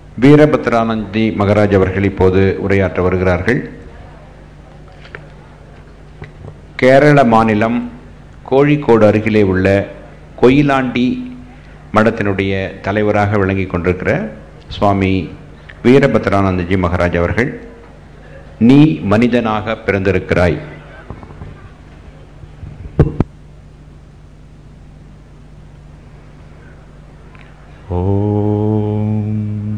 வீரபத்ரானந்தி மகராஜ் அவர்கள் இப்போது உரையாற்ற வருகிறார்கள் கேரள மாநிலம் கோழிக்கோடு அருகிலே உள்ள கொயிலாண்டி மடத்தினுடைய தலைவராக விளங்கி கொண்டிருக்கிற சுவாமி வீரபத்ரானந்தஜி மகராஜ் அவர்கள் நீ மனிதனாக பிறந்திருக்கிறாய் ஓம்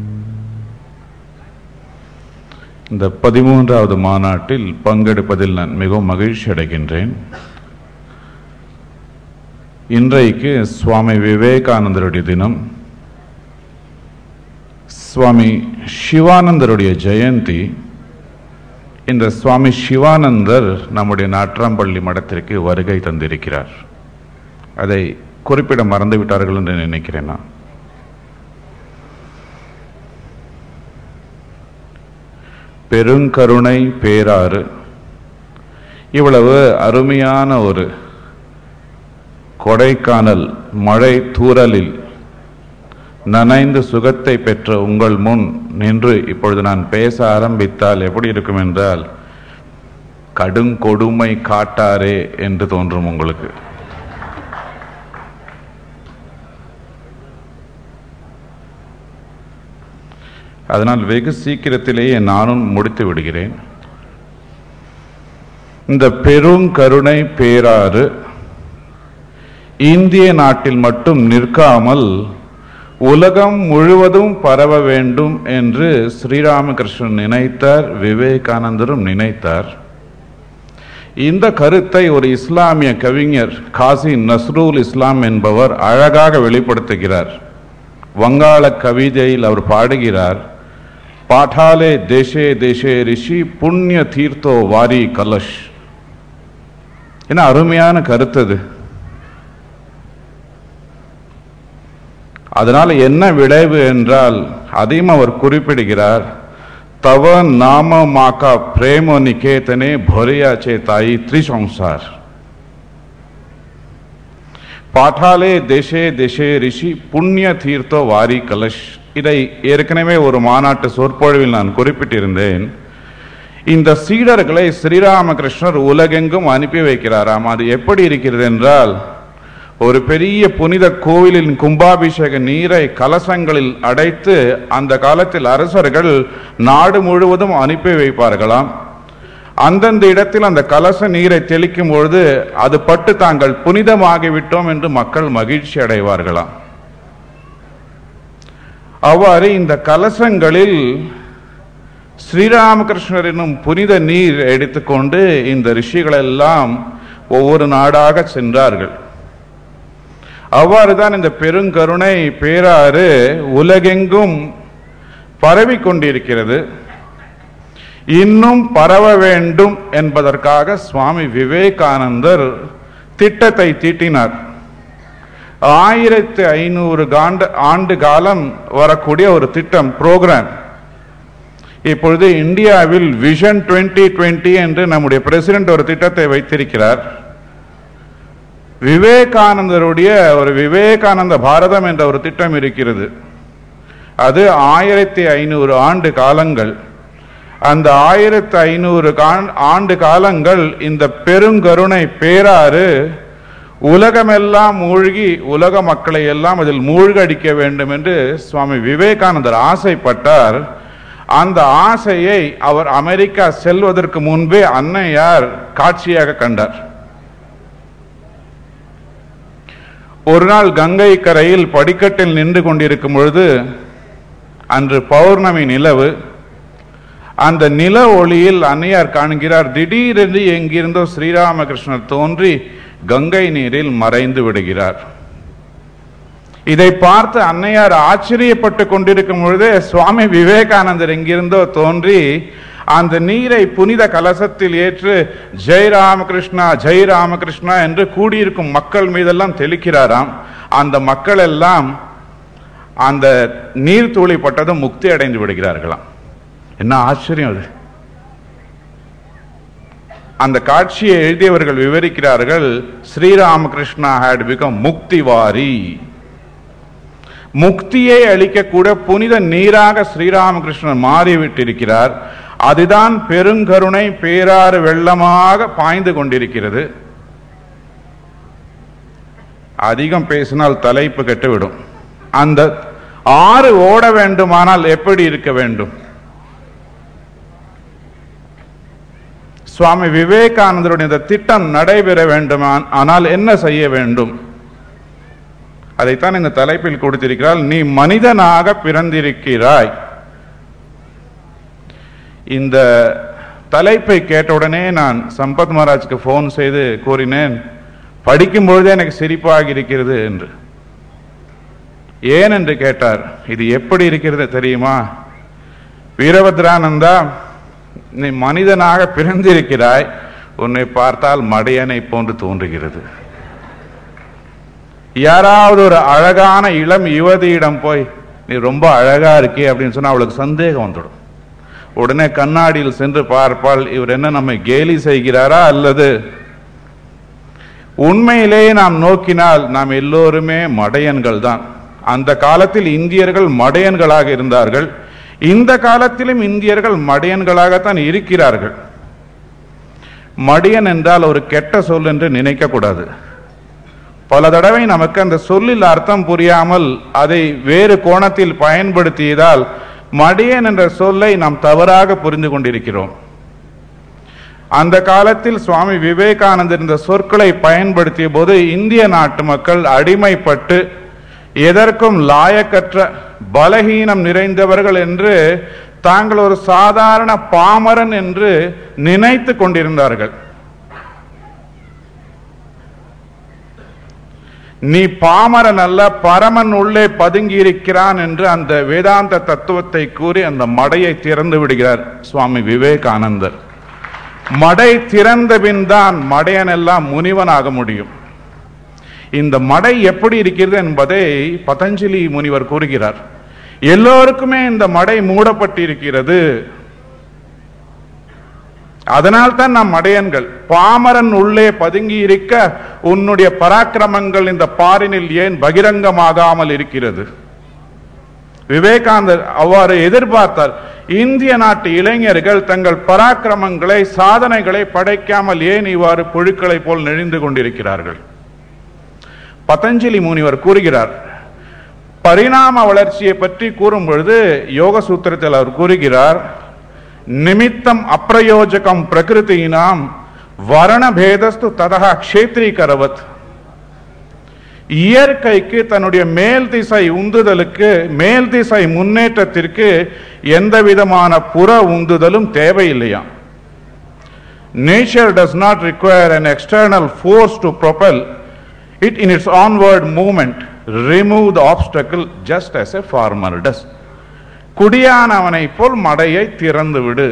இந்த பதிமூன்றாவது மாநாட்டில் பங்கெடுப்பதில் நான் மிகவும் மகிழ்ச்சி அடைகின்றேன் இன்றைக்கு சுவாமி விவேகானந்தருடைய தினம் சுவாமி சிவானந்தருடைய ஜெயந்தி இந்த சுவாமி சிவானந்தர் நம்முடைய நாற்றாம்பள்ளி மடத்திற்கு வருகை தந்திருக்கிறார் அதை குறிப்பிட மறந்து விட்டார்கள் என்று நினைக்கிறேன் நான் பெருங்கருணை பேராறு இவ்வளவு அருமையான ஒரு கொடைக்கானல் மழை தூறலில் நனைந்து சுகத்தை பெற்ற உங்கள் முன் நின்று இப்பொழுது நான் பேச ஆரம்பித்தால் எப்படி இருக்கும் என்றால் கடுங்கொடுமை காட்டாரே என்று தோன்றும் உங்களுக்கு அதனால் வெகு சீக்கிரத்திலேயே நானும் முடித்து விடுகிறேன் இந்த பெருங்கருணை பேராறு இந்திய நாட்டில் மட்டும் நிற்காமல் உலகம் முழுவதும் பரவ வேண்டும் என்று ஸ்ரீராமகிருஷ்ணன் நினைத்தார் விவேகானந்தரும் நினைத்தார் இந்த கருத்தை ஒரு இஸ்லாமிய கவிஞர் காசி நஸ்ரூல் இஸ்லாம் என்பவர் அழகாக வெளிப்படுத்துகிறார் வங்காள கவிதையில் அவர் பாடுகிறார் பாட்டாலே தேசே தேசே ரிஷி புண்ணிய தீர்த்தோ வாரி கலஷ் என்ன அருமையான கருத்து அது அதனால் என்ன விளைவு என்றால் அதையும் அவர் குறிப்பிடுகிறார் தவ நாம மாக்கா பிரேம நிகேதனே பொரியாச்சே தாயி த்ரிசம்சார் பாட்டாலே தேசே தேசே ரிஷி புண்ணிய தீர்த்தோ வாரி கலஷ் இதை ஏற்கனவே ஒரு மாநாட்டு சொற்பொழிவில் நான் குறிப்பிட்டிருந்தேன் இந்த சீடர்களை ஸ்ரீராமகிருஷ்ணர் உலகெங்கும் அனுப்பி வைக்கிறாராம் அது எப்படி இருக்கிறது என்றால் ஒரு பெரிய புனித கோவிலின் கும்பாபிஷேக நீரை கலசங்களில் அடைத்து அந்த காலத்தில் அரசர்கள் நாடு முழுவதும் அனுப்பி வைப்பார்களாம் அந்தந்த இடத்தில் அந்த கலச நீரை தெளிக்கும் பொழுது அது பட்டு தாங்கள் புனிதமாகிவிட்டோம் என்று மக்கள் மகிழ்ச்சி அடைவார்களாம் அவ்வாறு இந்த கலசங்களில் ஸ்ரீராமகிருஷ்ணர் என்னும் புனித நீர் எடுத்துக்கொண்டு இந்த ரிஷிகள் எல்லாம் ஒவ்வொரு நாடாக சென்றார்கள் அவ்வாறு தான் இந்த பெருங்கருணை பேராறு உலகெங்கும் பரவி கொண்டிருக்கிறது இன்னும் பரவ வேண்டும் என்பதற்காக சுவாமி விவேகானந்தர் திட்டத்தை தீட்டினார் ஆயிரத்தி ஐநூறு காண்டு ஆண்டு காலம் வரக்கூடிய ஒரு திட்டம் புரோகிராம் இப்பொழுது இந்தியாவில் விஷன் டுவெண்ட்டி டுவெண்ட்டி என்று நம்முடைய பிரசிடென்ட் ஒரு திட்டத்தை வைத்திருக்கிறார் விவேகானந்தருடைய ஒரு விவேகானந்த பாரதம் என்ற ஒரு திட்டம் இருக்கிறது அது ஆயிரத்தி ஐநூறு ஆண்டு காலங்கள் அந்த ஆயிரத்தி ஐநூறு ஆண்டு காலங்கள் இந்த பெருங்கருணை பேராறு உலகமெல்லாம் மூழ்கி உலக மக்களை எல்லாம் அதில் மூழ்கடிக்க வேண்டும் என்று சுவாமி விவேகானந்தர் ஆசைப்பட்டார் அந்த ஆசையை அவர் அமெரிக்கா செல்வதற்கு முன்பே அன்னையார் காட்சியாக கண்டார் ஒரு நாள் கங்கை கரையில் படிக்கட்டில் நின்று கொண்டிருக்கும் பொழுது அன்று பௌர்ணமி நிலவு அந்த நில ஒளியில் அன்னையார் காண்கிறார் திடீரென்று எங்கிருந்தோ ஸ்ரீராமகிருஷ்ணர் தோன்றி கங்கை நீரில் மறைந்து விடுகிறார் இதை பார்த்து அன்னையார் ஆச்சரியப்பட்டு கொண்டிருக்கும் பொழுதே சுவாமி விவேகானந்தர் எங்கிருந்தோ தோன்றி அந்த நீரை புனித கலசத்தில் ஏற்று ஜெய் ராமகிருஷ்ணா ஜெய் ராமகிருஷ்ணா என்று கூடியிருக்கும் மக்கள் மீதெல்லாம் தெளிக்கிறாராம் அந்த மக்கள் எல்லாம் அந்த நீர் துளி பட்டதும் முக்தி அடைந்து விடுகிறார்களாம் என்ன ஆச்சரியம் அது அந்த காட்சியை எழுதியவர்கள் விவரிக்கிறார்கள் ஸ்ரீராமகிருஷ்ணா ஹேட் பிகம் முக்திவாரி முக்தியை அளிக்கக்கூட புனித நீராக ஸ்ரீராமகிருஷ்ணன் மாறிவிட்டிருக்கிறார் அதுதான் பெருங்கருணை பேராறு வெள்ளமாக பாய்ந்து கொண்டிருக்கிறது அதிகம் பேசினால் தலைப்பு கெட்டுவிடும் அந்த ஆறு ஓட வேண்டுமானால் எப்படி இருக்க வேண்டும் சுவாமி விவேகானந்தருடைய இந்த திட்டம் நடைபெற வேண்டுமா ஆனால் என்ன செய்ய வேண்டும் அதைத்தான் இந்த தலைப்பில் கொடுத்திருக்கிறார் நீ மனிதனாக பிறந்திருக்கிறாய் இந்த தலைப்பை கேட்டவுடனே நான் சம்பத் மகாராஜ்க்கு ஃபோன் செய்து கூறினேன் படிக்கும் பொழுதே எனக்கு சிரிப்பாக இருக்கிறது என்று ஏன் என்று கேட்டார் இது எப்படி இருக்கிறது தெரியுமா வீரபத்ரானந்தா நீ மனிதனாக பிறந்திருக்கிறாய் உன்னை பார்த்தால் மடையனை போன்று தோன்றுகிறது யாராவது ஒரு அழகான இளம் யுவதியிடம் போய் நீ ரொம்ப அழகா இருக்கே அப்படின்னு சொன்னா அவளுக்கு சந்தேகம் வந்துடும் உடனே கண்ணாடியில் சென்று பார்ப்பால் இவர் என்ன நம்மை கேலி செய்கிறாரா அல்லது உண்மையிலேயே நாம் நோக்கினால் நாம் எல்லோருமே மடையன்கள் தான் அந்த காலத்தில் இந்தியர்கள் மடையன்களாக இருந்தார்கள் இந்த காலத்திலும் இந்தியர்கள் மடையன்களாகத்தான் இருக்கிறார்கள் மடியன் என்றால் ஒரு கெட்ட சொல் என்று நினைக்க கூடாது பல தடவை நமக்கு அந்த சொல்லில் அர்த்தம் புரியாமல் அதை வேறு கோணத்தில் பயன்படுத்தியதால் மடியன் என்ற சொல்லை நாம் தவறாக புரிந்து கொண்டிருக்கிறோம் அந்த காலத்தில் சுவாமி விவேகானந்தர் இந்த சொற்களை பயன்படுத்திய போது இந்திய நாட்டு மக்கள் அடிமைப்பட்டு எதற்கும் லாயக்கற்ற பலகீனம் நிறைந்தவர்கள் என்று தாங்கள் ஒரு சாதாரண பாமரன் என்று நினைத்து கொண்டிருந்தார்கள் நீ பாமரன் அல்ல பரமன் உள்ளே பதுங்கி இருக்கிறான் என்று அந்த வேதாந்த தத்துவத்தை கூறி அந்த மடையை திறந்து விடுகிறார் சுவாமி விவேகானந்தர் மடை திறந்த பின் தான் மடையன் எல்லாம் முனிவனாக முடியும் இந்த மடை எப்படி இருக்கிறது என்பதை பதஞ்சலி முனிவர் கூறுகிறார் எல்லோருக்குமே இந்த மடை மூடப்பட்டிருக்கிறது அதனால் தான் நாம் மடையன்கள் பாமரன் உள்ளே பதுங்கி இருக்க உன்னுடைய பராக்கிரமங்கள் இந்த பாரினில் ஏன் பகிரங்கமாகாமல் இருக்கிறது விவேகானந்தர் அவ்வாறு எதிர்பார்த்தார் இந்திய நாட்டு இளைஞர்கள் தங்கள் பராக்கிரமங்களை சாதனைகளை படைக்காமல் ஏன் இவ்வாறு புழுக்களை போல் நெழிந்து கொண்டிருக்கிறார்கள் பதஞ்சலி முனிவர் கூறுகிறார் பரிணாம வளர்ச்சியை பற்றி கூறும் பொழுது யோக சூத்திரத்தில் அவர் கூறுகிறார் நிமித்தம் அப்பிரயோஜகம் பிரகிருத்தினாம் வரண பேதஸ்து ததா க்ஷேத்ரீகரவத் இயற்கைக்கு தன்னுடைய மேல் திசை உந்துதலுக்கு மேல் திசை முன்னேற்றத்திற்கு எந்த விதமான புற உந்துதலும் தேவையில்லையா nature does not require an external force to propel it in its onward movement remove the obstacle just as a farmer does குடியானவனை போல் மடையை திறந்து விடு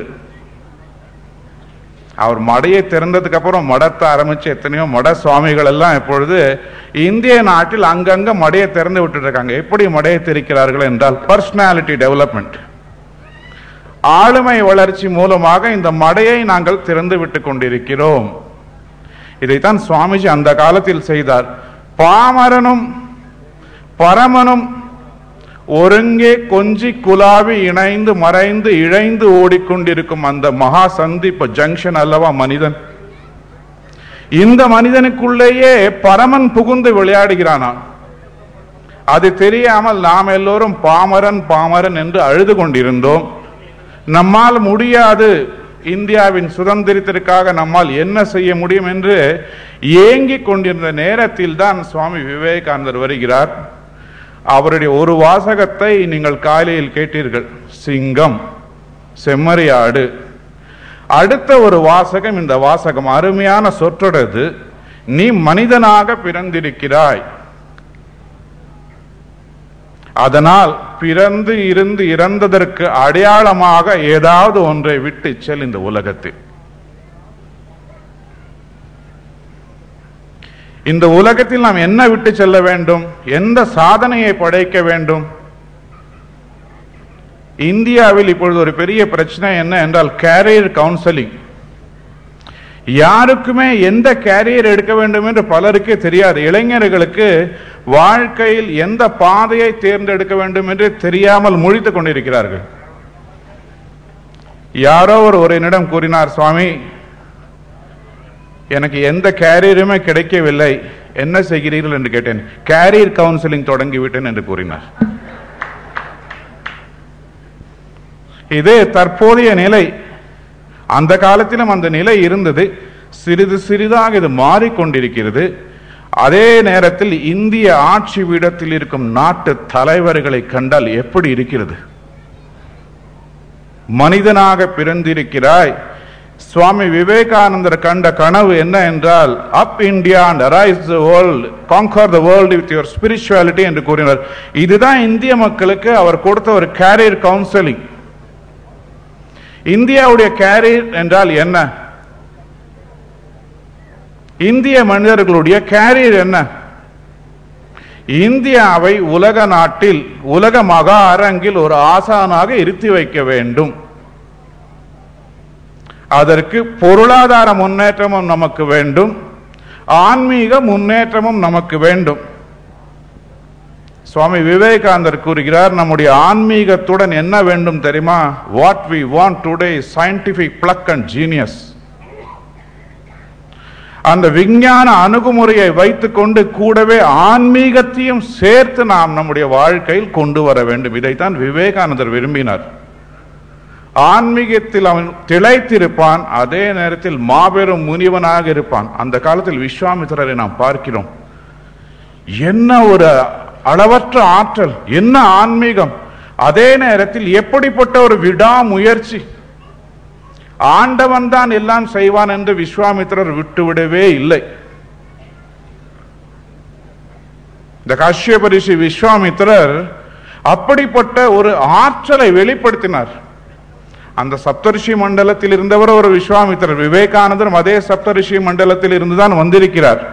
அவர் மடையை திறந்ததுக்கு அப்புறம் மடத்தை ஆரம்பிச்சு எத்தனையோ மட சுவாமிகள் எல்லாம் இப்பொழுது இந்திய நாட்டில் அங்கங்க மடையை திறந்து விட்டுட்டு இருக்காங்க எப்படி மடையை திறக்கிறார்கள் என்றால் பர்சனாலிட்டி டெவலப்மெண்ட் ஆளுமை வளர்ச்சி மூலமாக இந்த மடையை நாங்கள் திறந்து விட்டு கொண்டிருக்கிறோம் இதைத்தான் சுவாமிஜி அந்த காலத்தில் செய்தார் பாமரனும் பரமனும் ஒருங்கே கொஞ்சி குலாவி இணைந்து மறைந்து இழைந்து ஓடிக்கொண்டிருக்கும் அந்த மகா சந்திப்பு ஜங்ஷன் அல்லவா மனிதன் இந்த மனிதனுக்குள்ளேயே பரமன் புகுந்து விளையாடுகிறானா அது தெரியாமல் நாம் எல்லோரும் பாமரன் பாமரன் என்று அழுது கொண்டிருந்தோம் நம்மால் முடியாது இந்தியாவின் சுதந்திரத்திற்காக நம்மால் என்ன செய்ய முடியும் என்று ஏங்கிக் கொண்டிருந்த நேரத்தில் தான் சுவாமி விவேகானந்தர் வருகிறார் அவருடைய ஒரு வாசகத்தை நீங்கள் காலையில் கேட்டீர்கள் சிங்கம் செம்மறியாடு அடுத்த ஒரு வாசகம் இந்த வாசகம் அருமையான சொற்றொடது நீ மனிதனாக பிறந்திருக்கிறாய் அதனால் பிறந்து இருந்து இறந்ததற்கு அடையாளமாக ஏதாவது ஒன்றை விட்டு செல் இந்த உலகத்தில் இந்த உலகத்தில் நாம் என்ன விட்டு செல்ல வேண்டும் எந்த சாதனையை படைக்க வேண்டும் இந்தியாவில் இப்பொழுது ஒரு பெரிய பிரச்சனை என்ன என்றால் கேரியர் கவுன்சிலிங் யாருக்குமே எந்த கேரியர் எடுக்க வேண்டும் என்று பலருக்கே தெரியாது இளைஞர்களுக்கு வாழ்க்கையில் எந்த பாதையை தேர்ந்தெடுக்க வேண்டும் என்று தெரியாமல் முழித்துக் கொண்டிருக்கிறார்கள் யாரோ ஒரு ஒரு என்னிடம் கூறினார் சுவாமி எனக்கு எந்த கேரியருமே கிடைக்கவில்லை என்ன செய்கிறீர்கள் என்று கேட்டேன் கேரியர் கவுன்சிலிங் தொடங்கிவிட்டேன் என்று கூறினார் இது தற்போதைய நிலை அந்த காலத்திலும் அந்த நிலை இருந்தது சிறிது சிறிதாக இது மாறிக்கொண்டிருக்கிறது அதே நேரத்தில் இந்திய ஆட்சி பீடத்தில் இருக்கும் நாட்டு தலைவர்களை கண்டால் எப்படி இருக்கிறது மனிதனாக பிறந்திருக்கிறாய் சுவாமி விவேகானந்தர் கண்ட கனவு என்ன என்றால் up India and arise the world conquer the world with your spirituality என்று கூறினார் இதுதான் இந்திய மக்களுக்கு அவர் கொடுத்த ஒரு கேரியர் கவுன்சிலிங் இந்தியாவுடைய கேரியர் என்றால் என்ன இந்திய மனிதர்களுடைய கேரியர் என்ன இந்தியாவை உலக நாட்டில் உலக மகா அரங்கில் ஒரு ஆசானாக இருத்தி வைக்க வேண்டும் அதற்கு பொருளாதார முன்னேற்றமும் நமக்கு வேண்டும் ஆன்மீக முன்னேற்றமும் நமக்கு வேண்டும் சுவாமி விவேகானந்தர் கூறுகிறார் நம்முடைய ஆன்மீகத்துடன் என்ன வேண்டும் தெரியுமா what we want today scientific pluck and genius அந்த விஞ்ஞான அணுகுமுறையை வைத்துக்கொண்டு கூடவே ஆன்மீகத்தையும் சேர்த்து நாம் நம்முடைய வாழ்க்கையில் கொண்டு வர வேண்டும் இதைத்தான் விவேகானந்தர் விரும்பினார் ஆன்மீகத்தில் அவன் திளைத்திருப்பான் அதே நேரத்தில் மாபெரும் முனிவனாக இருப்பான் அந்த காலத்தில் விஸ்வாமித்திரரை நாம் பார்க்கிறோம் என்ன ஒரு அளவற்ற ஆற்றல் என்ன ஆன்மீகம் அதே நேரத்தில் எப்படிப்பட்ட ஒரு விடாமுயற்சி ஆண்டவன் தான் எல்லாம் செய்வான் என்று விஸ்வாமித்திரர் விட்டுவிடவே இல்லை இந்த காஷ்யப ரிஷி விஸ்வாமித்திரர் அப்படிப்பட்ட ஒரு ஆற்றலை வெளிப்படுத்தினார் அந்த சப்தரிஷி மண்டலத்தில் இருந்தவர் ஒரு விஸ்வாமித்திரர் விவேகானந்தரும் அதே சப்தரிஷி மண்டலத்தில் இருந்துதான் வந்திருக்கிறார்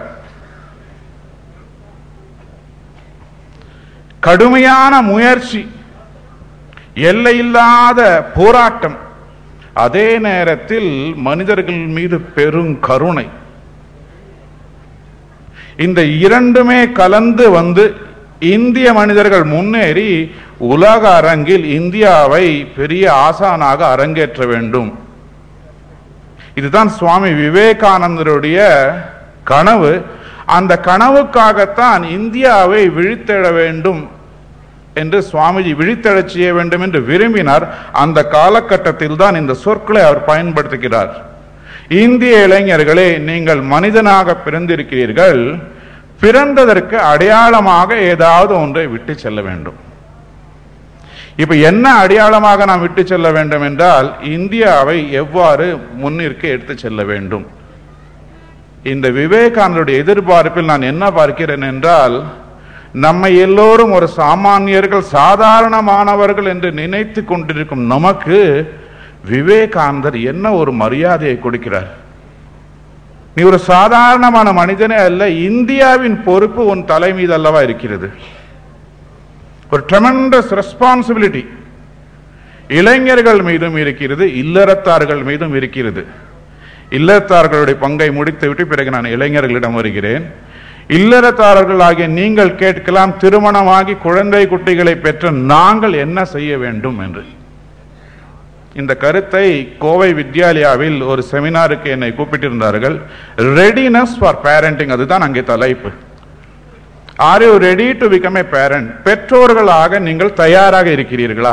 கடுமையான முயற்சி எல்லையில்லாத போராட்டம் அதே நேரத்தில் மனிதர்கள் மீது பெரும் கருணை இந்த இரண்டுமே கலந்து வந்து இந்திய மனிதர்கள் முன்னேறி உலக அரங்கில் இந்தியாவை பெரிய ஆசானாக அரங்கேற்ற வேண்டும் இதுதான் சுவாமி விவேகானந்தருடைய கனவு அந்த கனவுக்காகத்தான் இந்தியாவை விழித்தெழ வேண்டும் என்று சுவாமிஜி விழித்தெழச் செய்ய வேண்டும் என்று விரும்பினார் அந்த காலகட்டத்தில் தான் இந்த சொற்களை அவர் பயன்படுத்துகிறார் இந்திய இளைஞர்களே நீங்கள் மனிதனாக பிறந்திருக்கிறீர்கள் பிறந்ததற்கு அடையாளமாக ஏதாவது ஒன்றை விட்டு செல்ல வேண்டும் இப்ப என்ன அடையாளமாக நாம் விட்டு செல்ல வேண்டும் என்றால் இந்தியாவை எவ்வாறு முன்னிற்கு எடுத்து செல்ல வேண்டும் இந்த விவேகானந்தருடைய எதிர்பார்ப்பில் நான் என்ன பார்க்கிறேன் என்றால் நம்மை எல்லோரும் ஒரு சாமானியர்கள் சாதாரணமானவர்கள் என்று நினைத்து கொண்டிருக்கும் நமக்கு விவேகானந்தர் என்ன ஒரு மரியாதையை கொடுக்கிறார் நீ ஒரு சாதாரணமான மனிதனே அல்ல இந்தியாவின் பொறுப்பு உன் தலை மீது அல்லவா இருக்கிறது ஒரு ட்ரெமெண்டஸ் ரெஸ்பான்சிபிலிட்டி இளைஞர்கள் மீதும் இருக்கிறது இல்லறத்தார்கள் மீதும் இருக்கிறது இல்லறத்தார்களுடைய பங்கை முடித்துவிட்டு பிறகு நான் இளைஞர்களிடம் வருகிறேன் இல்லறத்தாரர்கள் ஆகிய நீங்கள் கேட்கலாம் திருமணமாகி குழந்தை குட்டிகளை பெற்ற நாங்கள் என்ன செய்ய வேண்டும் என்று இந்த கருத்தை கோவை வித்யாலயாவில் ஒரு செமினாருக்கு என்னை கூப்பிட்டிருந்தார்கள் ரெடினஸ் ஃபார் பேரண்டிங் அதுதான் அங்கே தலைப்பு are you ready to become a parent பெற்றோர்களாக நீங்கள் தயாராக இருக்கிறீர்களா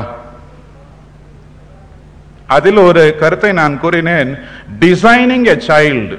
அதில் ஒரு கருத்தை நான் கூறினேன் டிசைனிங் எ சைல்டு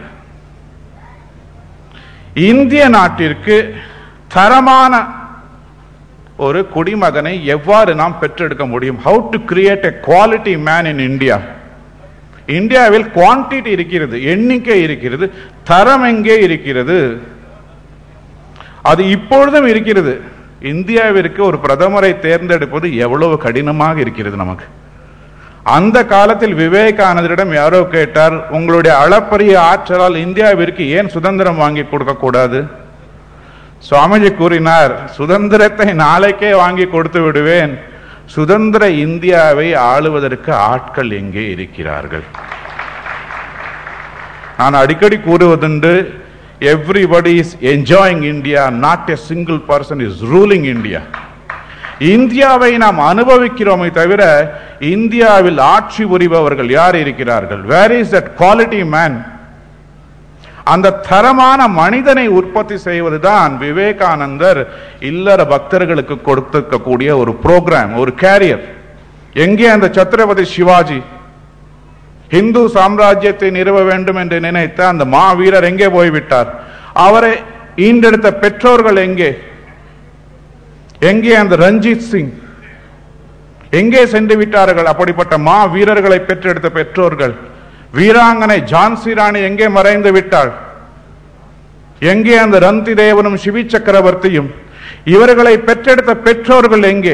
இந்திய நாட்டிற்கு தரமான ஒரு குடிமகனை எவ்வாறு நாம் பெற்றெடுக்க முடியும் how to create a quality man in India இந்தியாவில் குவான்டிட்டி இருக்கிறது எண்ணிக்கை இருக்கிறது தரம் எங்கே இருக்கிறது அது இப்பொழுதும் இருக்கிறது இந்தியாவிற்கு ஒரு பிரதமரை தேர்ந்தெடுப்பது எவ்வளவு கடினமாக இருக்கிறது நமக்கு அந்த காலத்தில் விவேகானந்தரிடம் யாரோ கேட்டார் உங்களுடைய அளப்பரிய ஆற்றலால் இந்தியாவிற்கு ஏன் சுதந்திரம் வாங்கி கொடுக்க கூடாது சுவாமிஜி கூறினார் சுதந்திரத்தை நாளைக்கே வாங்கி கொடுத்து விடுவேன் சுதந்திர இந்தியாவை ஆளுவதற்கு ஆட்கள் எங்கே இருக்கிறார்கள் நான் அடிக்கடி கூறுவதுண்டு everybody is enjoying India not a single person is ruling India இந்தியாவை நாம் அனுபவிக்கிறோமே தவிர இந்தியாவில் ஆட்சி புரிபவர்கள் யார் இருக்கிறார்கள் where is that quality man அந்த தரமான மனிதனை உற்பத்தி செய்வதுதான் விவேகானந்தர் இல்லற பக்தர்களுக்கு கொடுத்திருக்கக்கூடிய ஒரு புரோகிராம் ஒரு கேரியர் எங்கே அந்த சத்ரபதி சிவாஜி இந்து சாம்ராஜ்யத்தை நிறுவ வேண்டும் என்று நினைத்த அந்த மாவீரர் எங்கே போய்விட்டார் அவரை ஈண்டெடுத்த பெற்றோர்கள் எங்கே எங்கே அந்த ரஞ்சித் சிங் எங்கே சென்று விட்டார்கள் அப்படிப்பட்ட மா வீரர்களை பெற்றெடுத்த பெற்றோர்கள் வீராங்கனை ஜான்சி ராணி எங்கே மறைந்து விட்டாள் எங்கே அந்த ரந்தி தேவனும் சிவி சக்கரவர்த்தியும் இவர்களை பெற்றெடுத்த பெற்றோர்கள் எங்கே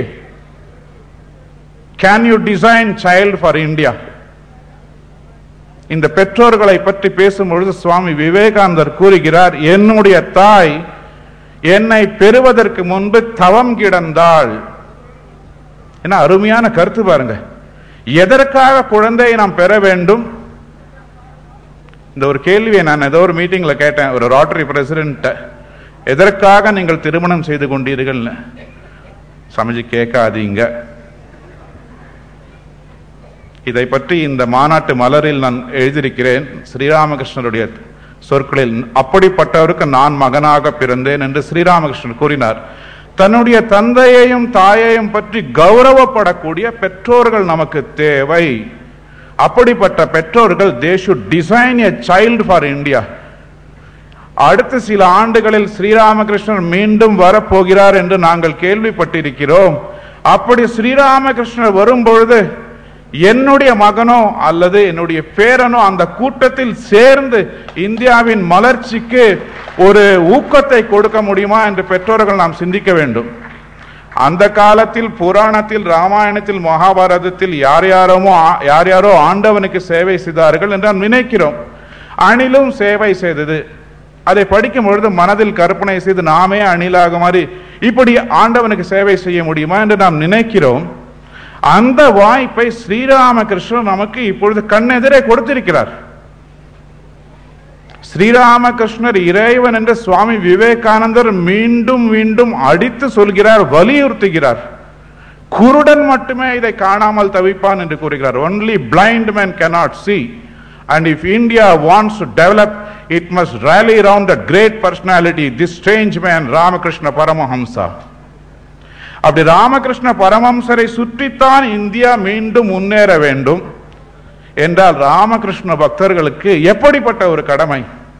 can you design child for India இந்த பெற்றோர்களை பற்றி பேசும்பொழுது சுவாமி விவேகானந்தர் கூறுகிறார் என்னுடைய தாய் என்னை பெறுவதற்கு முன்பு தவம் கிடந்தாள் என்ன அருமையான கருத்து பாருங்க எதற்காக குழந்தையை நாம் பெற வேண்டும் இந்த ஒரு கேள்வியை நான் ஏதோ ஒரு மீட்டிங்ல கேட்டேன் ஒரு ரோட்டரி பிரசிடென்ட் எதற்காக நீங்கள் திருமணம் செய்து கொண்டீர்கள்னு சமைச்சு கேட்காதீங்க இதை பற்றி இந்த மாநாட்டு மலரில் நான் எழுதியிருக்கிறேன் ஸ்ரீராமகிருஷ்ணருடைய சொற்களில் அப்படிப்பட்டவருக்கு நான் மகனாக பிறந்தேன் என்று ஸ்ரீராமகிருஷ்ணன் கூறினார் தன்னுடைய தந்தையையும் தாயையும் பற்றி கௌரவப்படக்கூடிய பெற்றோர்கள் நமக்கு தேவை அப்படிப்பட்ட பெற்றோர்கள் they should design a child for India அடுத்த சில ஆண்டுகளில் ஸ்ரீராமகிருஷ்ணர் மீண்டும் வரப்போகிறார் என்று நாங்கள் கேள்விப்பட்டிருக்கிறோம் அப்படி ஸ்ரீராமகிருஷ்ணர் வரும்பொழுது என்னுடைய மகனோ அல்லது என்னுடைய பேரனோ அந்த கூட்டத்தில் சேர்ந்து இந்தியாவின் மலர்ச்சிக்கு ஒரு ஊக்கத்தை கொடுக்க முடியுமா என்று பெற்றோர்கள் நாம் சிந்திக்க வேண்டும் அந்த காலத்தில் புராணத்தில் ராமாயணத்தில் மகாபாரதத்தில் யார் யாரமோ யார் யாரோ ஆண்டவனுக்கு சேவை செய்தார்கள் என்று நாம் நினைக்கிறோம் அணிலும் சேவை செய்தது அதை படிக்கும் பொழுது மனதில் கற்பனை செய்து நாமே அணிலாக மாதிரி இப்படி ஆண்டவனுக்கு சேவை செய்ய முடியுமா என்று நாம் நினைக்கிறோம் அந்த வாய்ப்பை ஸ்ரீராமகிருஷ்ணன் நமக்கு இப்பொழுது கண்ணெதிரே கொடுத்திருக்கிறார் ஸ்ரீராமகிருஷ்ணர் இறைவன் என்று சுவாமி விவேகானந்தர் மீண்டும் மீண்டும் அடித்து சொல்கிறார் வலியுறுத்துகிறார் குருடன் மட்டுமே இதை காணாமல் தவிப்பான் என்று கூறுகிறார் only blind man cannot see and if india wants to develop it must rally around that great personality this strange man ramakrishna paramahamsa அப்படி ராமகிருஷ்ண பரமம்சரை சுற்றித்தான் இந்தியா மீண்டும் முன்னேற வேண்டும் என்றால் ராமகிருஷ்ண பக்தர்களுக்கு எப்படிப்பட்ட ஒரு கடமை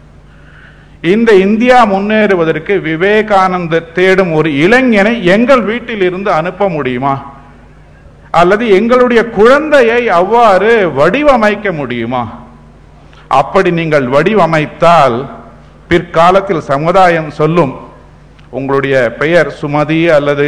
இந்த இந்தியா முன்னேறுவதற்கு விவேகானந்தர் தேடும் ஒரு இளைஞனை எங்கள் வீட்டில் இருந்து அனுப்ப முடியுமா அல்லது எங்களுடைய குழந்தையை அவ்வாறு வடிவமைக்க முடியுமா அப்படி நீங்கள் வடிவமைத்தால் பிற்காலத்தில் சமுதாயம் சொல்லும் உங்களுடைய பெயர் சுமதி அல்லது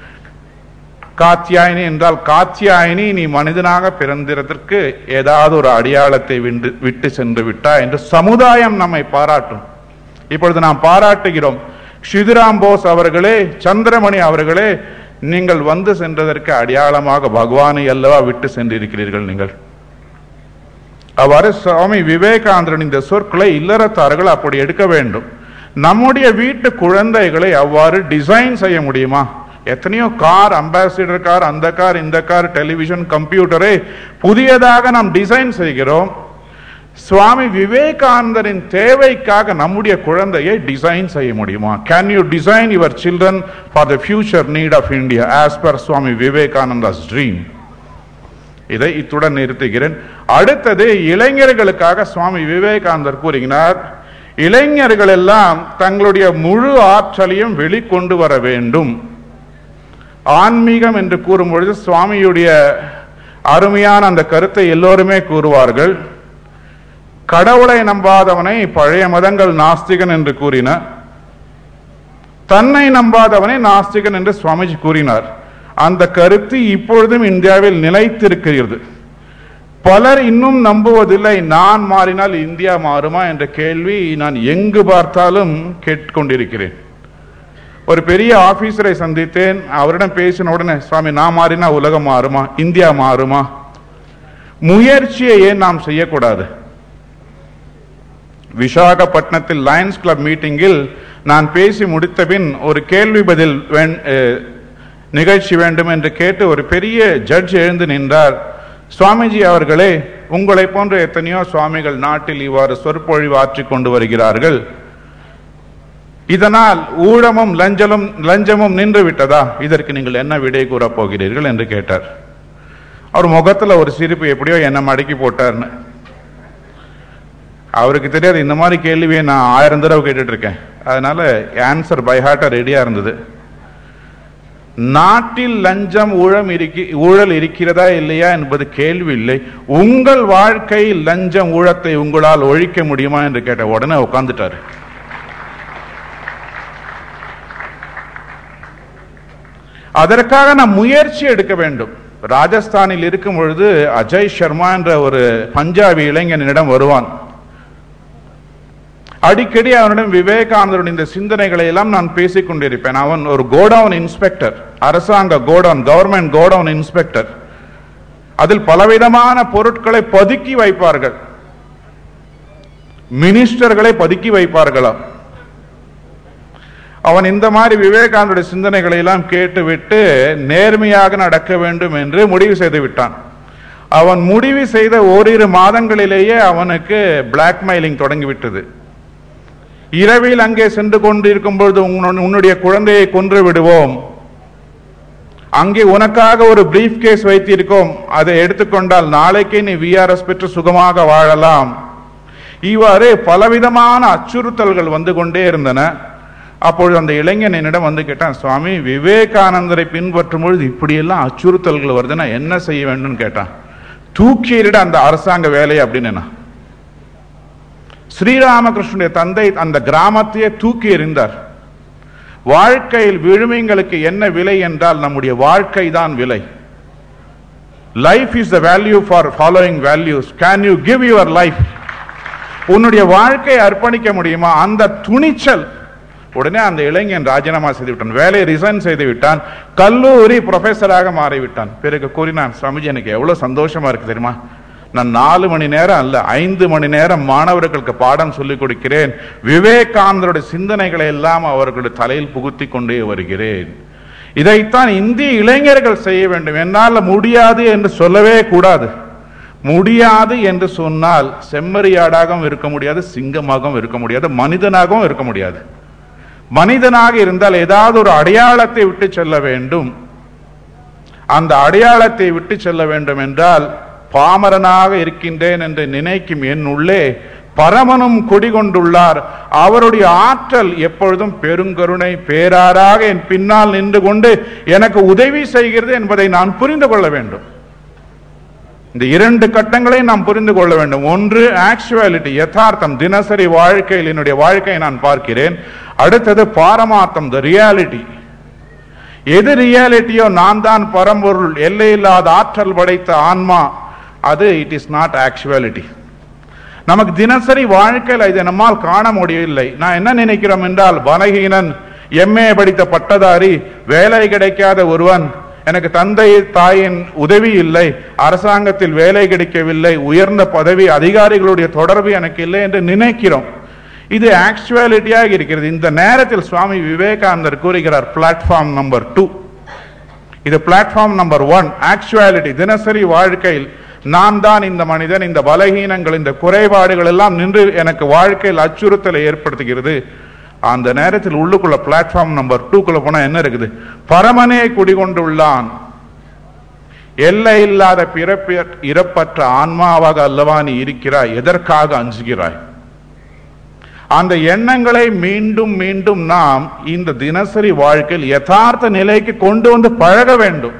காத்தியாயினி என்றால் காத்தியாயினி நீ மனிதனாக பிறந்திரதற்கு ஏதாவது ஒரு அடையாளத்தை விண்டு விட்டு சென்று விட்டா என்று சமுதாயம் நம்மை பாராட்டும் இப்பொழுது நாம் பாராட்டுகிறோம் ஷிதுராம் போஸ் அவர்களே சந்திரமணி அவர்களே நீங்கள் வந்து சென்றதற்கு அடையாளமாக பகவானை அல்லவா விட்டு சென்றிருக்கிறீர்கள் நீங்கள் அவ்வாறு சுவாமி விவேகானந்தரன் இந்த சொற்களை இல்லறத்தார்கள் அப்படி எடுக்க வேண்டும் நம்முடைய வீட்டு குழந்தைகளை அவ்வாறு டிசைன் செய்ய முடியுமா எத்தனையோ கார் அம்பாசிடர் கார் அந்த கார் இந்த கார் டெலிவிஷன் கம்ப்யூட்டரை புதியதாக நாம் டிசைன் செய்கிறோம் சுவாமி விவேகானந்தரின் தேவைக்காக நம்முடைய குழந்தையை டிசைன் செய்ய முடியுமா can you design your children for the future need of India as per Swami Vivekananda's dream இதை இத்துடன் நிறுத்துகிறேன் அடுத்தது இளைஞர்களுக்காக சுவாமி விவேகானந்தர் கூறுகிறார் இளைஞர்கள் எல்லாம் தங்களுடைய முழு ஆற்றலையும் வெளிக்கொண்டு வர வேண்டும் ஆன்மீகம் என்று கூறும் பொழுது சுவாமியுடைய அருமையான அந்த கருத்தை எல்லோருமே கூறுவார்கள் கடவுளை நம்பாதவனை பழைய மதங்கள் நாஸ்திகன் என்று கூறின தன்னை நம்பாதவனை நாஸ்திகன் என்று சுவாமிஜி கூறினார் அந்த கருத்து இப்பொழுதும் இந்தியாவில் நிலைத்திருக்கிறது பலர் இன்னும் நம்புவதில்லை நான் மாறினால் இந்தியா மாறுமா என்ற கேள்வி நான் எங்கு பார்த்தாலும் கேட்டுக்கொண்டிருக்கிறேன் ஒரு பெரிய ஆபீசரை சந்தித்தேன் அவரிடம் பேசின உடனே சுவாமி நான் மாறினா உலகம் மாறுமா இந்தியா மாறுமா முயற்சியை ஏன் நாம் செய்யக்கூடாது விசாகப்பட்டினத்தில் லயன்ஸ் கிளப் மீட்டிங்கில் நான் பேசி முடித்த பின் ஒரு கேள்வி பதில் வேண்- அஹ், நிகழ்ச்சி வேண்டும் என்று கேட்டு ஒரு பெரிய ஜட்ஜ் எழுந்து நின்றார் சுவாமிஜி அவர்களே உங்களை போன்ற எத்தனையோ சுவாமிகள் நாட்டில் இவ்வாறு சொற்பொழிவு ஆற்றிக் கொண்டு வருகிறார்கள் இதனால் ஊழமும் லஞ்சமும் லஞ்சமும் நின்று விட்டதா இதற்கு நீங்கள் என்ன விடை கூறப் போகிறீர்கள் என்று கேட்டார் அவர் முகத்துல ஒரு சிரிப்பு எப்படியோ என்ன மடக்கி போட்டார்னு அவருக்கு தெரியாது இந்த மாதிரி கேள்வியை நான் ஆயிரம் தடவை கேட்டுட்டு இருக்கேன் அதனால ஆன்சர் பை ஹார்ட்டா ரெடியா இருந்தது நாட்டில் லஞ்சம் ஊழம் இருக்கி ஊழல் இருக்கிறதா இல்லையா என்பது கேள்வி இல்லை உங்கள் வாழ்க்கையில் லஞ்சம் ஊழத்தை உங்களால் ஒழிக்க முடியுமா என்று கேட்ட உடனே உட்கார்ந்துட்டாரு அதற்காக நாம் முயற்சி எடுக்க வேண்டும் ராஜஸ்தானில் இருக்கும் பொழுது அஜய் சர்மா என்ற ஒரு பஞ்சாபி இளைஞனிடம் வருவான் அடிக்கடி அவனிடம் விவேகானந்தருடைய இந்த சிந்தனைகளை எல்லாம் நான் பேசிக் கொண்டிருப்பேன் அவன் ஒரு கோடவுன் இன்ஸ்பெக்டர் அரசாங்க கோடவுன் கவர்மெண்ட் கோடவுன் இன்ஸ்பெக்டர் அதில் பலவிதமான பொருட்களை பதுக்கி வைப்பார்கள் மினிஸ்டர்களை பதுக்கி வைப்பார்களாம் அவன் இந்த மாதிரி விவேகானந்தருடைய சிந்தனைகளை எல்லாம் கேட்டுவிட்டு நேர்மையாக நடக்க வேண்டும் என்று முடிவு செய்து விட்டான் அவன் முடிவு செய்த ஓரிரு மாதங்களிலேயே அவனுக்கு பிளாக்மெயிலிங் தொடங்கிவிட்டது இரவில் அங்கே சென்று கொண்டிருக்கும் பொழுது உன்னு- உன்னுடைய குழந்தையை கொன்று விடுவோம் அங்கே உனக்காக ஒரு பிரீஃப் கேஸ் வைத்திருக்கோம் அதை எடுத்துக்கொண்டால் நாளைக்கே நீ விஆர்எஸ் பெற்று சுகமாக வாழலாம் இவ்வாறு பலவிதமான அச்சுறுத்தல்கள் வந்து கொண்டே இருந்தன அப்பொழுது அந்த இளைஞன் என்னிடம் வந்து கேட்டான் சுவாமி விவேகானந்தரை பின்பற்றும் பொழுது இப்படியெல்லாம் அச்சுறுத்தல்கள் வருது நான் என்ன செய்ய வேண்டும்னு கேட்டான் தூக்கி எறிட அந்த அரசாங்க வேலையை அப்படின்னு நான் ஸ்ரீராமகிருஷ்ணனுடைய தந்தை அந்த கிராமத்தையே தூக்கி எறிந்தார் வாழ்க்கையில் விழுமியங்களுக்கு என்ன விலை என்றால் நம்முடைய வாழ்க்கை தான் விலை life is the value for following values can you give your life உன்னுடைய வாழ்க்கையை அர்ப்பணிக்க முடியுமா அந்த துணிச்சல் உடனே அந்த இளைஞன் ராஜினாமா செய்து விட்டான் வேலையை ரிசைன் செய்து விட்டான் கல்லூரி ப்ரொஃபஸராக மாறிவிட்டான் பிறகு கூறினான் சுவாமிஜி எனக்கு எவ்வளவு சந்தோஷமா இருக்கு தெரியுமா நான் நாலு மணி நேரம் அல்ல ஐந்து மணி நேரம் மாணவர்களுக்கு பாடம் சொல்லிக் கொடுக்கிறேன் விவேகானந்தருடைய சிந்தனைகளை எல்லாம் அவர்களுடைய தலையில் புகுத்தி கொண்டே வருகிறேன் இதைத்தான் இந்திய இளைஞர்கள் செய்ய வேண்டும் என்னால் முடியாது என்று சொல்லவே கூடாது முடியாது என்று சொன்னால் செம்மறியாடாகவும் இருக்க முடியாது சிங்கமாகவும் இருக்க முடியாது மனிதனாகவும் இருக்க முடியாது மனிதனாக இருந்தால் ஏதாவது ஒரு அடையாளத்தை விட்டு செல்ல வேண்டும் அந்த அடையாளத்தை விட்டு செல்ல வேண்டும் என்றால் பாமரனாக இருக்கின்றேன் என்று நினைக்கும் என் உள்ளே பரமனும் குடிகொண்டுள்ளார் அவருடைய ஆற்றல் எப்பொழுதும் பெருங்கருணை பேராராக என் பின்னால் நின்று கொண்டு எனக்கு உதவி செய்கிறது என்பதை நான் புரிந்து கொள்ள வேண்டும் இந்த இரண்டு கட்டங்களை நாம் புரிந்து கொள்ள வேண்டும் ஒன்று ஆக்சுவாலிட்டி யதார்த்தம் தினசரி வாழ்க்கையில் என்னுடைய வாழ்க்கையை நான் பார்க்கிறேன் அடுத்தது பாரமார்த்தம் த ரியாலிட்டி எது ரியாலிட்டியோ நான் தான் பரம்பொருள் எல்லையில்லாத ஆற்றல் படைத்த ஆன்மா அது இட் இஸ் நாட் ஆக்சுவாலிட்டி நமக்கு தினசரி வாழ்க்கையில் இதை நம்மால் காண முடியவில்லை நான் என்ன நினைக்கிறோம் என்றால் பலகீனன் எம்ஏ படித்த பட்டதாரி வேலை கிடைக்காத ஒருவன் எனக்கு தந்தை தாயின் உதவி இல்லை அரசாங்கத்தில் வேலை கிடைக்கவில்லை உயர்ந்த பதவி அதிகாரிகளுடைய தொடர்பு எனக்கு இல்லை என்று நினைக்கிறோம் இது ஆக்சுவாலிட்டியாக இருக்கிறது இந்த நேரத்தில் சுவாமி விவேகானந்தர் கூறுகிறார் பிளாட்ஃபார்ம் நம்பர் டூ இது பிளாட்ஃபார்ம் நம்பர் ஒன் ஆக்சுவாலிட்டி தினசரி வாழ்க்கையில் நான் தான் இந்த மனிதன் இந்த பலகீனங்கள் இந்த குறைபாடுகள் எல்லாம் நின்று எனக்கு வாழ்க்கையில் அச்சுறுத்தலை ஏற்படுத்துகிறது அந்த நேரத்தில் உள்ளுக்குள்ள பிளாட்ஃபார்ம் நம்பர் டூக்குள்ள போனா என்ன இருக்குது பரமனே குடிகொண்டுள்ளான் எல்லை இல்லாத பிறப்ப இறப்பற்ற ஆன்மாவாக அல்லவா நீ இருக்கிறாய் எதற்காக அஞ்சுகிறாய் அந்த எண்ணங்களை மீண்டும் மீண்டும் நாம் இந்த தினசரி வாழ்க்கையில் யதார்த்த நிலைக்கு கொண்டு வந்து பழக வேண்டும்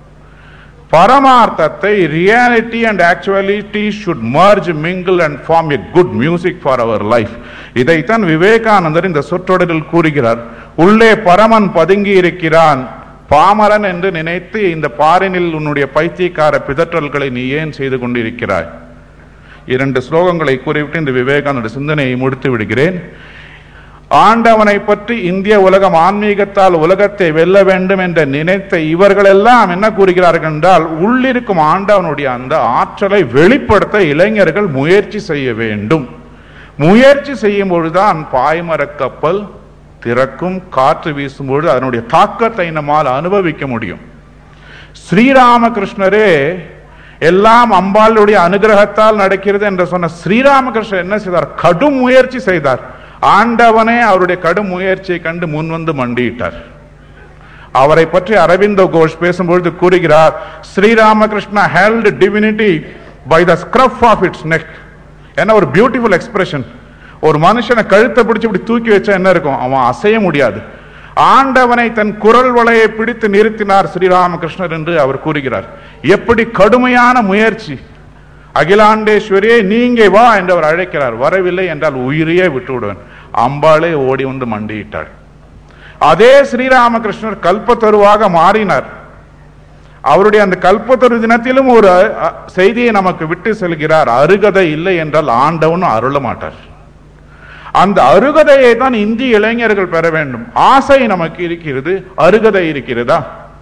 பரமார்த்தத்தை reality and actuality should merge mingle and form a good music for our life இதைத்தான் விவேகானந்தர் இந்த சொற்றொடரில் கூறுகிறார் உள்ளே பரமன் பதுங்கி இருக்கிறான் பாமரன் என்று நினைத்து இந்த பாரினில் உன்னுடைய பைத்தியக்கார பிதற்றல்களை நீ ஏன் செய்து கொண்டிருக்கிறாய் இரண்டு ஸ்லோகங்களை கூறிவிட்டு இந்த விவேகானந்த சிந்தனையை முடித்து விடுகிறேன் ஆண்டவனை பற்றி இந்திய உலகம் ஆன்மீகத்தால் உலகத்தை வெல்ல வேண்டும் என்று நினைத்த இவர்களெல்லாம் என்ன கூறுகிறார்கள் என்றால் உள்ளிருக்கும் ஆண்டவனுடைய அந்த ஆற்றலை வெளிப்படுத்த இளைஞர்கள் முயற்சி செய்ய வேண்டும் முயற்சி செய்யும் பொழுதுதான் பாய்மரக் கப்பல் திறக்கும் காற்று வீசும்பொழுது அதனுடைய தாக்கத்தை நம்மால் அனுபவிக்க முடியும் ஸ்ரீராமகிருஷ்ணரே எல்லாம் அம்பாளுடைய அனுகிரகத்தால் நடக்கிறது என்று சொன்ன ஸ்ரீராமகிருஷ்ணர் என்ன செய்தார் கடும் முயற்சி செய்தார் ஆண்டவனே அவருடைய கடும் முயற்சியை கண்டு முன் வந்து மண்டியிட்டார் அவரை பற்றி அரவிந்த கோஷ் பேசும்பொழுது கூறுகிறார் Sri Ramakrishna held divinity by the scruff of its neck என்ன ஒரு பியூட்டிஃபுல் எக்ஸ்பிரஷன் ஒரு மனுஷனை கழுத்தை பிடிச்சு இப்படி தூக்கி வச்சா என்ன இருக்கும் அவன் அசைய முடியாது ஆண்டவனை தன் குரல் வலையை பிடித்து நிறுத்தினார் ஸ்ரீராமகிருஷ்ணர் என்று அவர் கூறுகிறார் எப்படி கடுமையான முயற்சி அகிலாண்டேஸ்வரியே நீங்க வா என்று அவர் அழைக்கிறார் வரவில்லை என்றால் உயிரையே விட்டு விடுவேன் அம்பாளே ஓடி வந்து மண்டியிட்டாள் அதே ஸ்ரீராமகிருஷ்ணர் கல்பத்தருவாக மாறினார் அவருடைய அந்த கல்பத்தரு தினத்திலும் ஒரு அ, செய்தியை நமக்கு விட்டு செல்கிறார் அருகதை இல்லை என்றால் ஆண்டவனும் அருள மாட்டார் அந்த அருகதையை தான் இந்திய இளைஞர்கள் பெற வேண்டும் ஆசை நமக்கு இருக்கிறது அருகதை இருக்கிறதா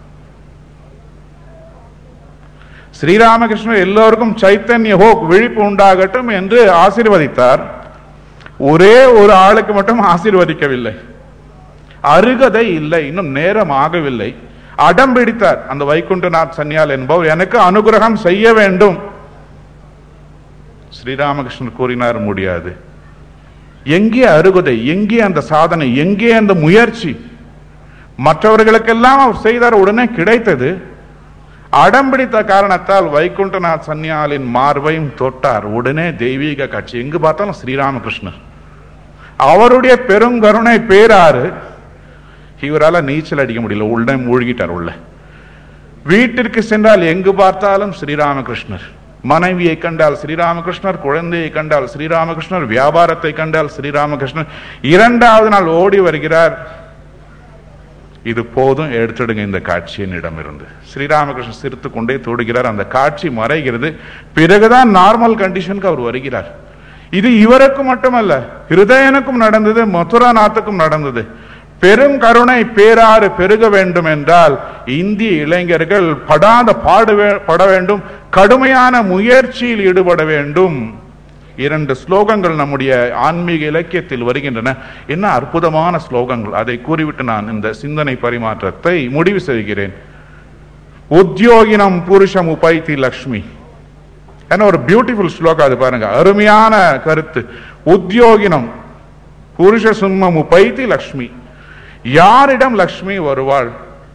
ஸ்ரீராமகிருஷ்ணர் எல்லோருக்கும் சைத்தன்ய ஹோக் விழிப்பு உண்டாகட்டும் என்று ஆசீர்வதித்தார் ஒரே ஒரு ஆளுக்கு மட்டும் ஆசீர்வதிக்கவில்லை அருகதை இல்லை இன்னும் நேரம் ஆகவில்லை அடம் பிடித்தார் அந்த வைகுண்டநாத் சன்னியால் என்பவர் எனக்கு அனுகிரகம் செய்ய வேண்டும் ஸ்ரீராமகிருஷ்ணர் கூறினார் முடியாது எங்கே அருகதை எங்கே அந்த சாதனை எங்கே அந்த முயற்சி மற்றவர்களுக்கெல்லாம் அவர் செய்தார் உடனே கிடைத்தது அடம்பிடித்த காரணத்தால் வைகுண்டநாத் சன்னியாலின் மார்பையும் தொட்டார் உடனே தெய்வீக காட்சி எங்கு பார்த்தாலும் ஸ்ரீராமகிருஷ்ணர் அவருடைய பெருங்கருணை பேராறு இவரால நீச்சல் அடிக்க முடியல உள்ள மூழ்கிட்டார் உள்ள வீட்டிற்கு சென்றால் எங்கு பார்த்தாலும் ஸ்ரீராமகிருஷ்ணர் மனைவியை கண்டால் ஸ்ரீராமகிருஷ்ணர் குழந்தையை கண்டால் ஸ்ரீராமகிருஷ்ணர் வியாபாரத்தை கண்டால் ஸ்ரீராமகிருஷ்ணர் இரண்டாவது நாள் ஓடி வருகிறார் இது போதும் எடுத்துடுங்க இந்த காட்சி என்னிடமிருந்து ஸ்ரீராமகிருஷ்ணன் சிரித்து கொண்டே தொடுகிறார் அந்த காட்சி மறைகிறது பிறகுதான் நார்மல் கண்டிஷனுக்கு அவர் வருகிறார் இது இவருக்கு மட்டுமல்ல ஹிருதயனுக்கும் நடந்தது மதுராநாத்துக்கும் நடந்தது பெரும் கருணை பேராறு பெருக வேண்டும் என்றால் இந்திய இளைஞர்கள் படாத பாடு வே- பட வேண்டும் கடுமையான முயற்சியில் ஈடுபட வேண்டும் இரண்டு ஸ்லோகங்கள் நம்முடைய ஆன்மீக இலக்கியத்தில் வருகின்றன என்ன அற்புதமான ஸ்லோகங்கள் அதை கூறிவிட்டு நான் இந்த சிந்தனை பரிமாற்றத்தை முடிவு செய்கிறேன் உத்தியோகினம் புருஷம் உபைத்தி லக்ஷ்மி என்ன ஒரு பியூட்டிஃபுல் ஸ்லோகம் அது பாருங்க அருமையான கருத்து உத்தியோகினம் புருஷ சும்மம் உபைத்தி லக்ஷ்மி யாரிடம் லக்ஷ்மி வருவாள்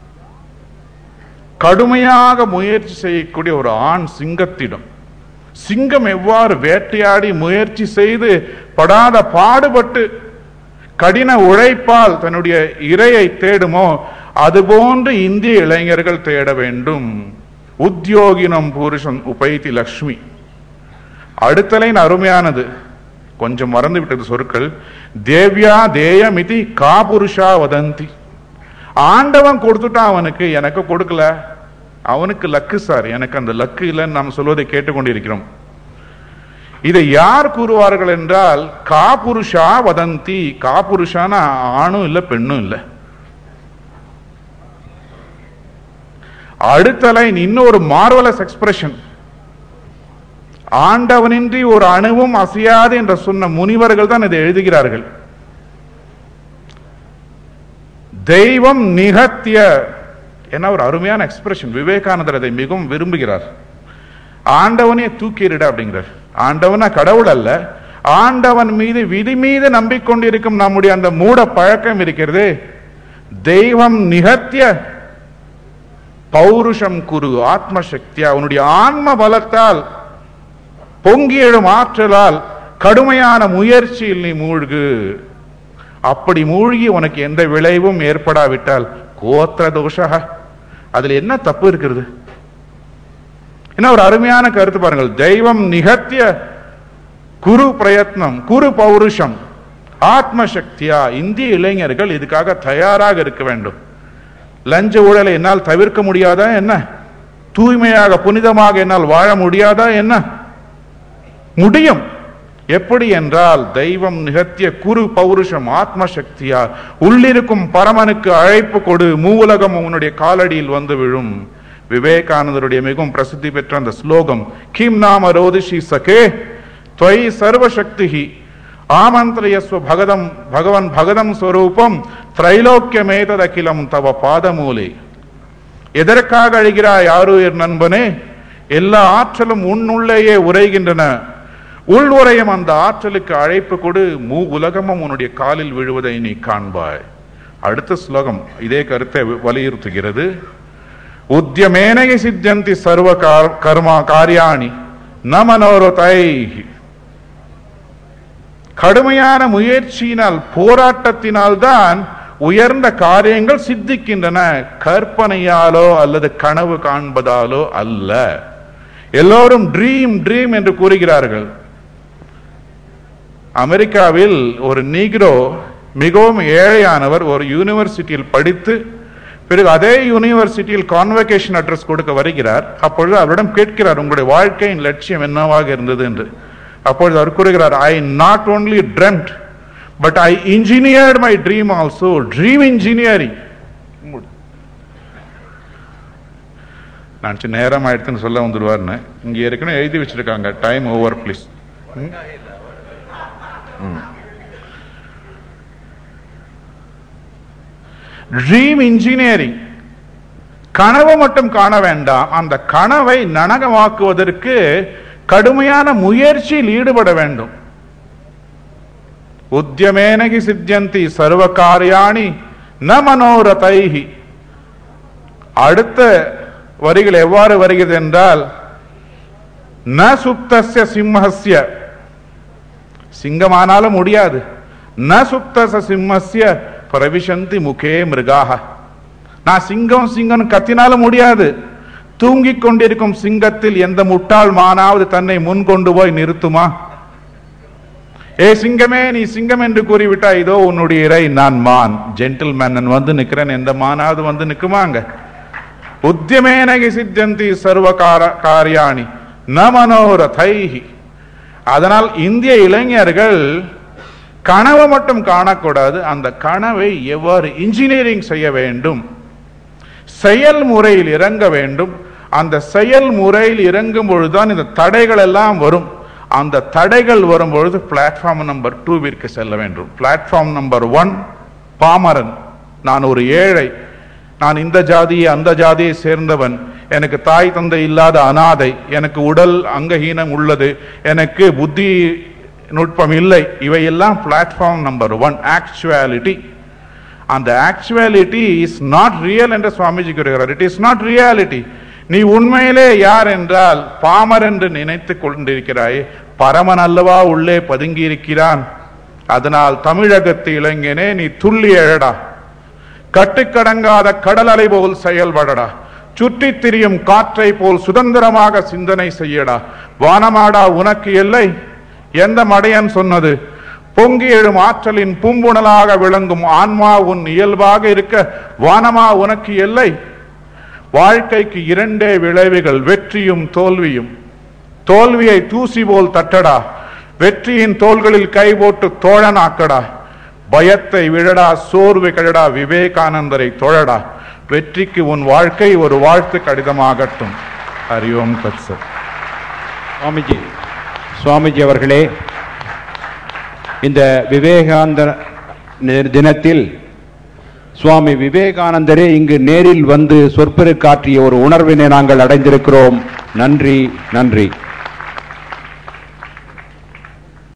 கடுமையாக முயற்சி செய்யக்கூடிய ஒரு ஆண் சிங்கத்திடம் சிங்கம் எவ்வாறு வேட்டையாடி முயற்சி செய்து படாத பாடுபட்டு கடின உழைப்பால் தன்னுடைய இரையை தேடுமோ அதுபோன்று இந்திய இளைஞர்கள் தேட வேண்டும் உத்தியோகினம் புருஷன் உபைத்தி லக்ஷ்மி அடுத்த லைன் அருமையானது கொஞ்சம் மறந்து விட்டது சொற்கள் தேவ்யா தேயமிதி கா புருஷா வதந்தி ஆண்டவன் கொடுத்துட்டான் அவனுக்கு எனக்கு கொடுக்கல அவனுக்கு லக்கு சார் எனக்கு அந்த லக்கு இல்லைன்னு நாம் சொல்வதை கேட்டுக்கொண்டிருக்கிறோம் இதை யார் கூறுவார்கள் என்றால் கா புருஷா வதந்தி கா புருஷானா ஆணும் இல்லை பெண்ணும் இல்லை அடுத்த லைன் இன்னொரு மார்வலஸ் எக்ஸ்பிரஷன் ஆண்டவனின்றி ஒரு அணுவும் அசையாது என்று சொன்ன முனிவர்கள் தான் இதை எழுதுகிறார்கள் தெய்வம் நிகத்திய என ஒரு அருமையான எக்ஸ்பிரஷன் விவேகானந்தர் அதை மிகவும் விரும்புகிறார் ஆண்டவனே தூக்கிடுட அப்படிங்கிறார் ஆண்டவனா கடவுள் அல்ல ஆண்டவன் மீது விதி மீது நம்பிக்கொண்டிருக்கும் நம்முடைய அந்த மூட பழக்கம் இருக்கிறது தெய்வம் நிகத்திய பௌருஷம் குரு ஆத்ம சக்தியா அவனுடைய ஆன்ம பலத்தால் பொங்கி எழும் ஆற்றலால் கடுமையான முயற்சியில் நீ மூழ்கு அப்படி மூழ்கி உனக்கு எந்த விளைவும் ஏற்படாவிட்டால் கோத்திர தோஷா அதுல என்ன தப்பு இருக்கிறது என்ன ஒரு அருமையான கருத்து பாருங்கள் தெய்வம் நிகத்திய குரு பிரயத்னம் குரு பௌருஷம் ஆத்ம சக்தியா இந்திய இளைஞர்கள் இதுக்காக தயாராக இருக்க வேண்டும் லஞ்ச ஊழலை என்னால் தவிர்க்க முடியாதா என்ன தூய்மையாக புனிதமாக என்னால் வாழ முடியாதா என்ன முடியும் எப்படி என்றால் தெய்வம் நிகத்திய குரு பௌருஷம் ஆத்ம சக்தியா உள்ளிருக்கும் பரமனுக்கு அழைப்பு கொடு மூவுலகம் உன்னுடைய காலடியில் வந்து விழும் விவேகானந்தருடைய மிகவும் பிரசித்தி பெற்ற அந்த ஸ்லோகம் கிம் நாம ரோதிஷி சகே துவை சர்வசக்திஹி ஆமந்திரயஸ்வ பகதம் பகவன் பகதம் ஸ்வரூபம் திரைலோக்கியமேததகிலம் தவ பாதமூலே எதற்காக அழுகிறாய் யாருயிர் நண்பனே எல்லா ஆற்றலும் உன்னுள்ளேயே உரைகின்றன உள் உரையும் அந்த ஆற்றலுக்கு அழைப்பு கொடு மூ உலகமும் உன்னுடைய காலில் விழுவதை நீ காண்பாய் அடுத்த ஸ்லோகம் இதே கருத்தை வலியுறுத்துகிறது உத்தியமேனகி சித்தியந்தி சர்வ கார்- கர்மா காரியாணி ந மனோரதை கடுமையான முயற்சியினால் போராட்டத்தினால் தான் உயர்ந்த காரியங்கள் சித்திக்கின்றன கற்பனையாலோ அல்லது கனவு காண்பதாலோ அல்ல எல்லோரும் ட்ரீம் ட்ரீம் என்று கூறுகிறார்கள் அமெரிக்காவில் ஒரு நீக்ரோ மிகவும் ஏழையானவர் ஒரு யூனிவர்சிட்டியில் படித்து பிறகு அதே யூனிவர்சிட்டியில் கான்வெகேஷன் அட்ரஸ் கொடுக்க வருகிறார் அப்பொழுது அவரிடம் கேட்கிறார் உங்களுடைய வாழ்க்கையின் லட்சியம் என்னவாக இருந்தது என்று அப்பொழுது அவர் கூறுகிறார் I not only dreamt but I engineered my dream also dream engineering நான் சரி, நேரம் ஆயிடுச்சுன்னு சொல்ல வந்துடுவார்னு இங்க ஏற்கனவே எழுதி வச்சிருக்காங்க time over please dream engineering கனவு மட்டும் காண வேண்டாம் அந்த கனவை நனகமாக்குவதற்கு கடுமையான முயற்சியில் ஈடுபட வேண்டும் உத்தியமேனகி சித்தியந்தி சர்வ காரியாணி ந மனோரதைஹி அடுத்த வரிகள் எவ்வாறு வருகிறது என்றால் ந சுப்தஸ்ய சிம்மஸ்ய சிங்கமானாலும் முடியாது ந சுப்தச சிம்மஸ்ய பிரவிசந்தி முகே மிருகாக நான் சிங்கம் சிங்கம் கத்தினாலும் முடியாது தூங்கிக் கொண்டிருக்கும் சிங்கத்தில் எந்த முட்டாள் மானாவது தன்னை முன் கொண்டு போய் நிறுத்துமா ஏ சிங்கமே நீ சிங்கம் என்று கூறிவிட்டா இதோ உன்னுடைய இறை நான் மான் ஜென்டில்மேன் வந்து நிக்கிறேன் எந்த மானாவது வந்து நிக்குமாங்க உத்தியமேனகி சித்தந்தி சர்வ கார- காரியாணி ந மனோரதைஹி அதனால் இந்திய இளைஞர்கள் கனவை மட்டும் காணக்கூடாது அந்த கனவை எவ்வாறு இன்ஜினியரிங் செய்ய வேண்டும் செயல்முறையில் இறங்க வேண்டும் அந்த செயல்முறையில் இறங்கும் பொழுதுதான் இந்த தடைகள் எல்லாம் வரும் அந்த தடைகள் வரும் பொழுது பிளாட்ஃபார்ம் நம்பர் டூவிற்கு செல்ல வேண்டும் பிளாட்ஃபார்ம் நம்பர் ஒன் பாமரன் நான் ஒரு ஏழை நான் இந்த ஜாதியை அந்த ஜாதியை சேர்ந்தவன் எனக்கு தாய் தந்தை இல்லாத அனாதை எனக்கு உடல் அங்கஹீனம் உள்ளது எனக்கு புத்தி நுட்பம் இல்லை இவையெல்லாம் பிளாட்ஃபார்ம் நம்பர் ஒன் ஆக்சுவாலிட்டி அந்த ஆக்சுவாலிட்டி இஸ் நாட் ரியல் என்று சுவாமிஜி கூறுகிறார் இட் இஸ் நாட் ரியாலிட்டி நீ உண்மையிலே யார் என்றால் பாமர் என்று நினைத்துக் கொண்டிருக்கிறாய் பரமன் அல்லவா உள்ளே பதுங்கி இருக்கிறான் அதனால் தமிழகத்து இளைஞனே நீ துள்ளி எழடா கட்டுக்கடங்காத கடல் அலை போல் செயல்படடா சுற்றித் திரியும் காற்றை போல் சுதந்திரமாக சிந்தனை செய்யடா வானமாடா உனக்கு எல்லை எந்த மடையன் சொன்னது பொங்கி எழும் ஆற்றலின் பூம்புணலாக விளங்கும் ஆன்மா உன் இயல்பாக இருக்க வானமா உனக்கு எல்லை வாழ்க்கைக்கு இரண்டே விளைவுகள் வெற்றியும் தோல்வியும் தோல்வியை தூசி போல் தட்டடா வெற்றியின் தோள்களில் கை போட்டு தோழனாக்கடா பயத்தை விழடா சோர்வு கழடா விவேகானந்தரை தொழடா வெற்றிக்கு உன் வாழ்க்கை ஒரு வாழ்த்து கடிதமாகட்டும் ஹரியோம் தத்சத் சுவாமிஜி சுவாமிஜி அவர்களே இந்த விவேகானந்த நி- தினத்தில் சுவாமி விவேகானந்தரே இங்கு நேரில் வந்து சொற்பெருக்காற்றிய ஒரு உணர்வினை நாங்கள் அடைந்திருக்கிறோம் நன்றி நன்றி